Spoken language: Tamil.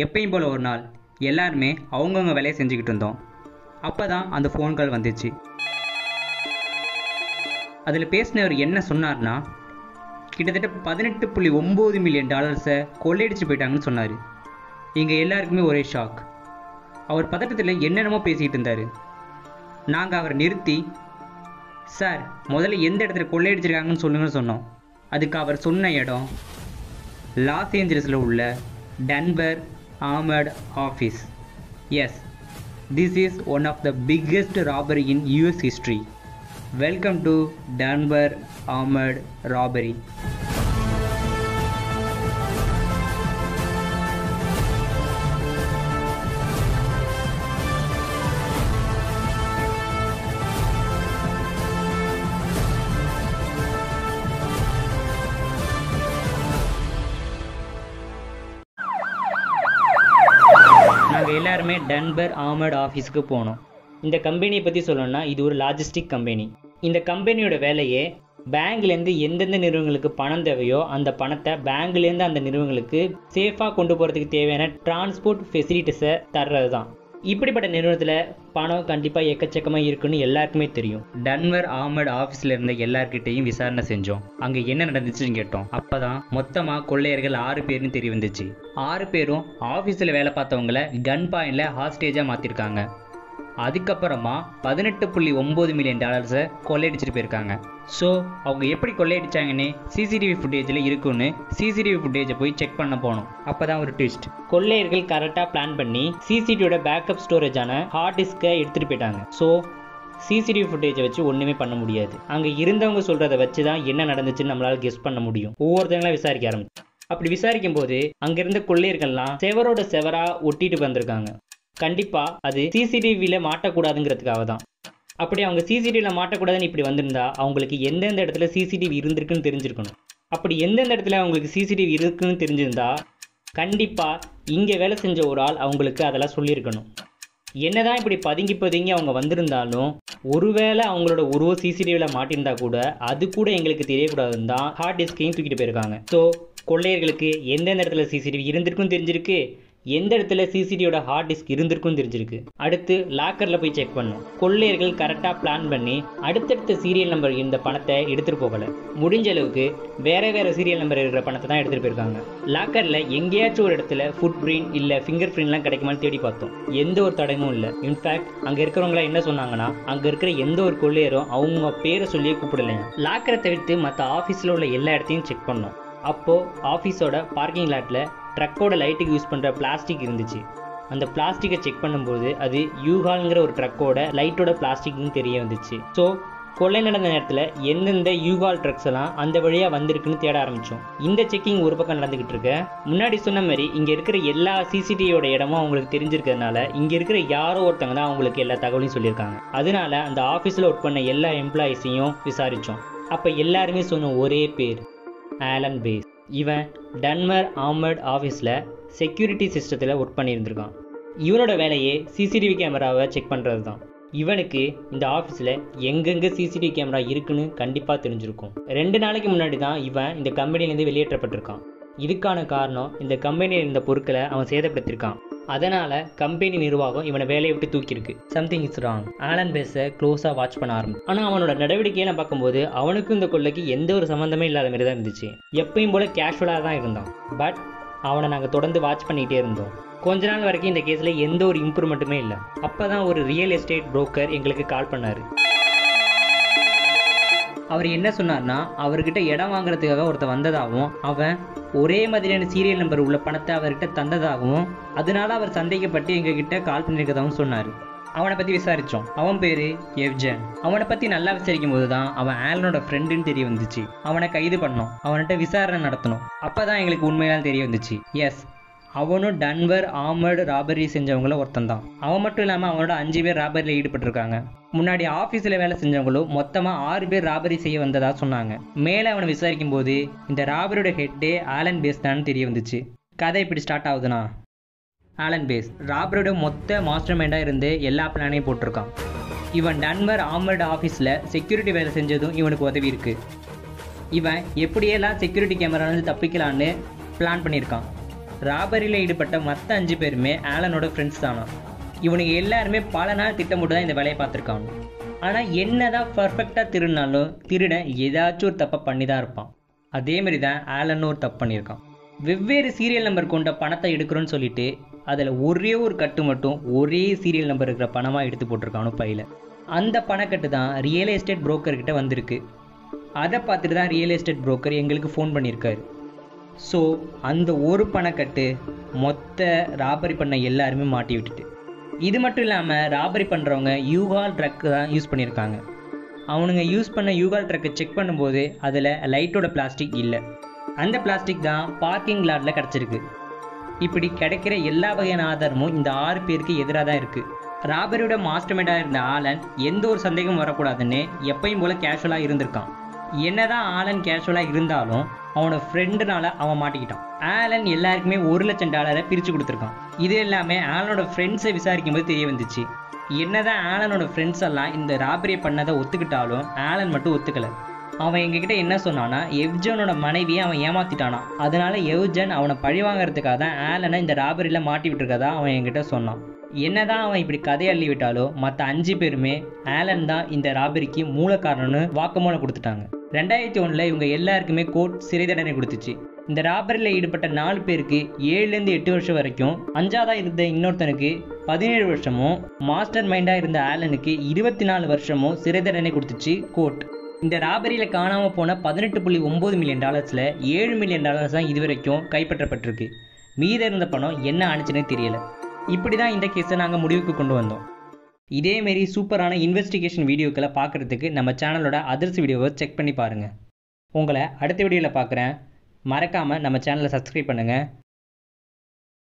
எப்பயும் போல் ஒரு நாள் எல்லாருமே அவங்கவுங்க வேலையை செஞ்சுக்கிட்டு இருந்தோம் அப்போ தான் அந்த ஃபோன் கால் வந்துச்சு அதில் பேசினவர் என்ன சொன்னார்னா கிட்டத்தட்ட பதினெட்டு புள்ளி ஒம்பது மில்லியன் டாலர்ஸை கொள்ளையடிச்சு போயிட்டாங்கன்னு சொன்னார் எங்கள் எல்லாருக்குமே ஒரே ஷாக் அவர் பதட்டத்தில் என்னென்னமோ பேசிக்கிட்டு இருந்தார் நாங்கள் அவரை நிறுத்தி சார் முதல்ல எந்த இடத்துல கொள்ளையடிச்சிருக்காங்கன்னு சொல்லுங்கன்னு சொன்னோம் அதுக்கு அவர் சொன்ன இடம் லாஸ் ஏஞ்சலஸில் உள்ள Dunbar armoured office yes this is one of the biggest robbery in US history welcome to Dunbar armoured robbery நாங்கள் எல்லாருமே டன்பர் ஆமர்ட் ஆஃபீஸுக்கு போனோம் இந்த கம்பெனியை பற்றி சொல்லணும்னா இது ஒரு லாஜிஸ்டிக் கம்பெனி இந்த கம்பெனியோட வேலையே பேங்க்லேருந்து எந்தெந்த நிறுவனங்களுக்கு பணம் தேவையோ அந்த பணத்தை பேங்க்லேருந்து அந்த நிறுவனங்களுக்கு சேஃபாக கொண்டு போகிறதுக்கு தேவையான டிரான்ஸ்போர்ட் ஃபெசிலிட்டிஸை தர்றது தான் இப்படிப்பட்ட நிறுவனத்தில் பணம் கண்டிப்பாக எக்கச்சக்கமாக இருக்குன்னு எல்லாருக்குமே தெரியும் டன்வர் ஆமர்ட் ஆஃபீஸில் இருந்த எல்லார்கிட்டையும் விசாரணை செஞ்சோம் அங்கே என்ன நடந்துச்சுன்னு கேட்டோம் அப்போ தான் மொத்தமாக கொள்ளையர்கள் ஆறு பேர்னு தெரிய வந்துச்சு ஆறு பேரும் ஆஃபீஸில் வேலை பார்த்தவங்கள கன் பாயிண்டில் ஹாஸ்டேஜாக மாற்றிருக்காங்க அதுக்கப்புறமா பதினெட்டு புள்ளி ஒம்பது மில்லியன் டாலர்ஸை கொள்ளையடிச்சிட்டு போயிருக்காங்க ஸோ அவங்க எப்படி கொள்ளையடிச்சாங்கன்னு சிசிடிவி ஃபுட்டேஜில் இருக்குன்னு சிசிடிவி ஃபுட்டேஜை போய் செக் பண்ண போனோம் அப்போ தான் ஒரு ட்விஸ்ட் கொள்ளையர்கள் கரெக்டாக பிளான் பண்ணி சிசிடிவியோட பேக்கப் ஸ்டோரேஜான ஹார்ட் டிஸ்கை எடுத்துகிட்டு போயிட்டாங்க ஸோ சிசிடிவி ஃபுட்டேஜை வச்சு ஒன்றுமே பண்ண முடியாது அங்கே இருந்தவங்க சொல்கிறத வச்சு தான் என்ன நடந்துச்சுன்னு நம்மளால் கெஸ் பண்ண முடியும் ஒவ்வொருத்தங்களா விசாரிக்க ஆரம்பிச்சு அப்படி விசாரிக்கும் போது அங்கிருந்த கொள்ளையர்கள்லாம் செவரோட செவரா ஒட்டிட்டு வந்திருக்காங்க கண்டிப்பாக அது சிசிடிவியில் மாட்டக்கூடாதுங்கிறதுக்காக தான் அப்படி அவங்க சிசிடிவியில் மாட்டக்கூடாதுன்னு இப்படி வந்திருந்தா அவங்களுக்கு எந்தெந்த இடத்துல சிசிடிவி இருந்திருக்குன்னு தெரிஞ்சிருக்கணும் அப்படி எந்தெந்த இடத்துல அவங்களுக்கு சிசிடிவி இருக்குன்னு தெரிஞ்சிருந்தா கண்டிப்பாக இங்கே வேலை செஞ்ச ஒரு ஆள் அவங்களுக்கு அதெல்லாம் சொல்லியிருக்கணும் என்னதான் இப்படி பதுங்கி பதுங்கி அவங்க வந்திருந்தாலும் ஒருவேளை அவங்களோட உருவம் சிசிடிவியில் மாட்டியிருந்தா கூட அது கூட எங்களுக்கு தெரியக்கூடாதுன்னு தான் ஹார்ட் டிஸ்கையும் தூக்கிட்டு போயிருக்காங்க ஸோ கொள்ளையர்களுக்கு எந்தெந்த இடத்துல சிசிடிவி இருந்திருக்கும் தெரிஞ்சிருக்கு எந்த இடத்துல சிசிடிவியோட ஹார்ட் டிஸ்க் இருந்திருக்கும் தெரிஞ்சிருக்கு அடுத்து லாக்கரில் போய் செக் பண்ணோம் கொள்ளையர்கள் கரெக்டாக பிளான் பண்ணி அடுத்தடுத்த சீரியல் நம்பர் இருந்த பணத்தை எடுத்துகிட்டு போகலை முடிஞ்ச அளவுக்கு வேற வேற சீரியல் நம்பர் இருக்கிற பணத்தை தான் எடுத்துகிட்டு போயிருக்காங்க லாக்கரில் எங்கேயாச்சும் ஒரு இடத்துல ஃபுட் பிரிண்ட் இல்லை ஃபிங்கர் பிரிண்ட்லாம் கிடைக்குமான்னு தேடி பார்த்தோம் எந்த ஒரு தடயமும் இல்லை இன்ஃபேக்ட் அங்கே இருக்கிறவங்களாம் என்ன சொன்னாங்கன்னா அங்கே இருக்கிற எந்த ஒரு கொள்ளையரும் அவங்க பேரை சொல்லியே கூப்பிடலைங்க லாக்கரை தவிர்த்து மற்ற ஆஃபீஸில் உள்ள எல்லா இடத்தையும் செக் பண்ணோம் அப்போது ஆஃபீஸோட பார்க்கிங் லாட்டில் ட்ரக்கோட லைட்டுக்கு யூஸ் பண்ணுற பிளாஸ்டிக் இருந்துச்சு அந்த பிளாஸ்டிக்கை செக் பண்ணும்போது அது யூகால்ங்கிற ஒரு ட்ரக்கோட லைட்டோட பிளாஸ்டிக்னு தெரிய வந்துச்சு ஸோ கொள்ளை நடந்த நேரத்தில் எந்தெந்த யூகால் ட்ரக்ஸ் எல்லாம் அந்த வழியாக வந்திருக்குன்னு தேட ஆரம்பித்தோம் இந்த செக்கிங் ஒரு பக்கம் நடந்துக்கிட்டு இருக்க முன்னாடி சொன்ன மாதிரி இங்கே இருக்கிற எல்லா சிசிடிவியோட இடமும் அவங்களுக்கு தெரிஞ்சிருக்கிறதுனால இங்கே இருக்கிற யாரோ ஒருத்தங்க தான் அவங்களுக்கு எல்லா தகவலையும் சொல்லியிருக்காங்க அதனால அந்த ஆஃபீஸில் ஒர்க் பண்ண எல்லா எம்ப்ளாயிஸையும் விசாரித்தோம் அப்போ எல்லாருமே சொன்ன ஒரே பேர் ஆலன் பேஸ் இவன் டன்வர் ஆமர்ட் ஆஃபீஸில் செக்யூரிட்டி சிஸ்டத்தில் ஒர்க் பண்ணியிருந்திருக்கான் இவனோட வேலையே சிசிடிவி கேமராவை செக் பண்ணுறது தான் இவனுக்கு இந்த ஆஃபீஸில் எங்கெங்கே சிசிடிவி கேமரா இருக்குன்னு கண்டிப்பாக தெரிஞ்சிருக்கும் ரெண்டு நாளைக்கு முன்னாடி தான் இவன் இந்த கம்பெனிலேருந்து வெளியேற்றப்பட்டிருக்கான் இதுக்கான காரணம் இந்த கம்பெனியில் இருந்த பொருட்களை அவன் சேதப்படுத்தியிருக்கான் அதனால் கம்பெனி நிர்வாகம் இவனை வேலையை விட்டு தூக்கியிருக்கு சம்திங் இஸ் ராங் ஆலன் பேஸை க்ளோஸாக வாட்ச் பண்ண ஆரம்பிச்சு ஆனால் அவனோட நடவடிக்கையெல்லாம் பார்க்கும்போது அவனுக்கும் இந்த கொள்ளைக்கு எந்த ஒரு சம்மந்தமே இல்லாத மாதிரி தான் இருந்துச்சு எப்பயும் போல கேஷுவலாக தான் இருந்தான் பட் அவனை நாங்கள் தொடர்ந்து வாட்ச் பண்ணிகிட்டே இருந்தோம் கொஞ்ச நாள் வரைக்கும் இந்த கேஸில் எந்த ஒரு இம்ப்ரூவ்மெண்ட்டுமே இல்லை அப்போ தான் ஒரு ரியல் எஸ்டேட் புரோக்கர் எங்களுக்கு கால் பண்ணார் அவர் என்ன சொன்னார்னா அவர்கிட்ட இடம் வாங்குறதுக்காக ஒருத்தன் வந்ததாகவும் அவன் ஒரே மாதிரியான சீரியல் நம்பர் உள்ள பணத்தை அவர்கிட்ட தந்ததாகவும் அதனால அவர் சந்தேகப்பட்டு எங்ககிட்ட கால் பண்ணியிருக்கதாகவும் சொன்னார் அவனை பற்றி விசாரித்தோம் அவன் பேர் எவ்ஜன் அவனை பற்றி நல்லா விசாரிக்கும் போது தான் அவன் ஆலனோட ஃப்ரெண்டுன்னு தெரிய வந்துச்சு அவனை கைது பண்ணோம் அவன்கிட்ட விசாரணை நடத்தணும் அப்போ தான் எங்களுக்கு உண்மையெல்லாம் தெரிய வந்துச்சு எஸ் அவனும் டன்வர் ஆமர்டு ராபரி செஞ்சவங்கள ஒருத்தன் தான் அவன் மட்டும் இல்லாமல் அவனோட அஞ்சு பேர் ராபரியில் ஈடுபட்டிருக்காங்க முன்னாடி ஆஃபீஸில் வேலை செஞ்சவங்களும் மொத்தமாக ஆறு பேர் ராபரி செய்ய வந்ததா சொன்னாங்க மேலே அவனை விசாரிக்கும் போது இந்த ராபரியோட ஹெட்டே ஆலன் பேஸ் தான் தெரிய வந்துச்சு கதை இப்படி ஸ்டார்ட் ஆகுதுன்னா ஆலன் பேஸ் ராபரோட மொத்த மாஸ்டர் மைண்டாக இருந்து எல்லா பிளானையும் போட்டிருக்கான் இவன் டன்வர் ஆமர்டு ஆஃபீஸில் செக்யூரிட்டி வேலை செஞ்சதும் இவனுக்கு உதவி இருக்கு இவன் எப்படியெல்லாம் செக்யூரிட்டி கேமராலேருந்து தப்பிக்கலான்னு பிளான் பண்ணியிருக்கான் ராபரியில் ஈடுபட்ட மற்ற அஞ்சு பேருமே ஆலனோட ஃப்ரெண்ட்ஸ் தானா இவனுக்கு எல்லாருமே பல நாள் திட்டமிட்டு தான் இந்த வேலையை பார்த்துருக்காங்க ஆனால் என்னதான் பர்ஃபெக்டாக திருடினாலும் திருடன் ஏதாச்சும் ஒரு தப்பை பண்ணி தான் இருப்பான் அதே மாதிரி தான் ஆலனும் ஒரு தப்பு பண்ணியிருக்கான் வெவ்வேறு சீரியல் நம்பர் கொண்ட பணத்தை எடுக்கிறோன்னு சொல்லிட்டு அதில் ஒரே ஒரு கட்டு மட்டும் ஒரே சீரியல் நம்பர் இருக்கிற பணமாக எடுத்து போட்டிருக்கானோ பையில் அந்த பணக்கட்டு தான் ரியல் எஸ்டேட் புரோக்கர்கிட்ட வந்திருக்கு அதை பார்த்துட்டு தான் ரியல் எஸ்டேட் புரோக்கர் எங்களுக்கு ஃபோன் பண்ணியிருக்காரு ஸோ அந்த ஒரு பணக்கட்டு மொத்த ராபரி பண்ண எல்லாருமே மாட்டி விட்டுட்டு இது மட்டும் இல்லாமல் ராபரி பண்ணுறவங்க யூகால் ட்ரக் தான் யூஸ் பண்ணியிருக்காங்க அவனுங்க யூஸ் பண்ண யூகால் ட்ரக்கை செக் பண்ணும்போது அதில் லைட்டோட பிளாஸ்டிக் இல்லை அந்த பிளாஸ்டிக் தான் பார்க்கிங் லாட்டில் கிடச்சிருக்கு இப்படி கிடைக்கிற எல்லா வகையான ஆதாரமும் இந்த ஆறு பேருக்கு எதிராக தான் இருக்குது ராபரியோட மாஸ்டர்மேடாக இருந்த ஆலன் எந்த ஒரு சந்தேகமும் வரக்கூடாதுன்னு எப்பயும் போல கேஷுவலாக இருந்திருக்கான் என்னதான் ஆலன் கேஷுவலாக இருந்தாலும் அவனோட ஃப்ரெண்டுனால அவன் மாட்டிக்கிட்டான் ஆலன் எல்லாருக்குமே ஒரு லட்சம் டாலரை பிரித்து கொடுத்துருக்கான் இது எல்லாமே ஆலனோட ஃப்ரெண்ட்ஸை விசாரிக்கும் போது தெரிய வந்துச்சு என்னதான் ஆலனோட ஃப்ரெண்ட்ஸ் எல்லாம் இந்த ராபரியை பண்ணதை ஒத்துக்கிட்டாலும் ஆலன் மட்டும் ஒத்துக்கலை அவன் எங்ககிட்ட என்ன சொன்னான்னா எவ்ஜனோட மனைவியை அவன் ஏமாத்திட்டானா அதனால எவ்ஜன் அவனை பழி வாங்குறதுக்காக தான் ஆலனை இந்த ராபரியில் மாட்டி விட்டுருக்கதா அவன் என்கிட்ட சொன்னான் என்னதான் அவன் இப்படி கதை அள்ளி விட்டாலோ மற்ற அஞ்சு பேருமே ஆலன் தான் இந்த ராபரிக்கு மூல காரணம்னு வாக்குமூலம் கொடுத்துட்டாங்க ரெண்டாயிரத்தி ஒன்றில் இவங்க எல்லாருக்குமே கோர்ட் சிறை தண்டனை கொடுத்துச்சு இந்த ராபரியில் ஈடுபட்ட நாலு பேருக்கு ஏழுலேருந்து எட்டு வருஷம் வரைக்கும் அஞ்சாவதா இருந்த இன்னொருத்தனுக்கு பதினேழு வருஷமும் மாஸ்டர் மைண்டாக இருந்த ஆலனுக்கு இருபத்தி நாலு வருஷமும் சிறை தண்டனை கொடுத்துச்சு கோர்ட் இந்த ராபரியில் காணாமல் போன பதினெட்டு புள்ளி ஒம்பது மில்லியன் டாலர்ஸில் ஏழு மில்லியன் டாலர்ஸ் தான் இது வரைக்கும் கைப்பற்றப்பட்டிருக்கு மீத இருந்த பணம் என்ன ஆணுச்சுன்னே தெரியல இப்படி தான் இந்த கேஸை நாங்கள் முடிவுக்கு கொண்டு வந்தோம் இதேமாரி சூப்பரான இன்வெஸ்டிகேஷன் வீடியோக்களை பார்க்குறதுக்கு நம்ம சேனலோட அதர்ஸ் வீடியோவை செக் பண்ணி பாருங்கள் உங்களை அடுத்த வீடியோவில் பார்க்குறேன் மறக்காமல் நம்ம சேனலை சப்ஸ்கிரைப் பண்ணுங்கள்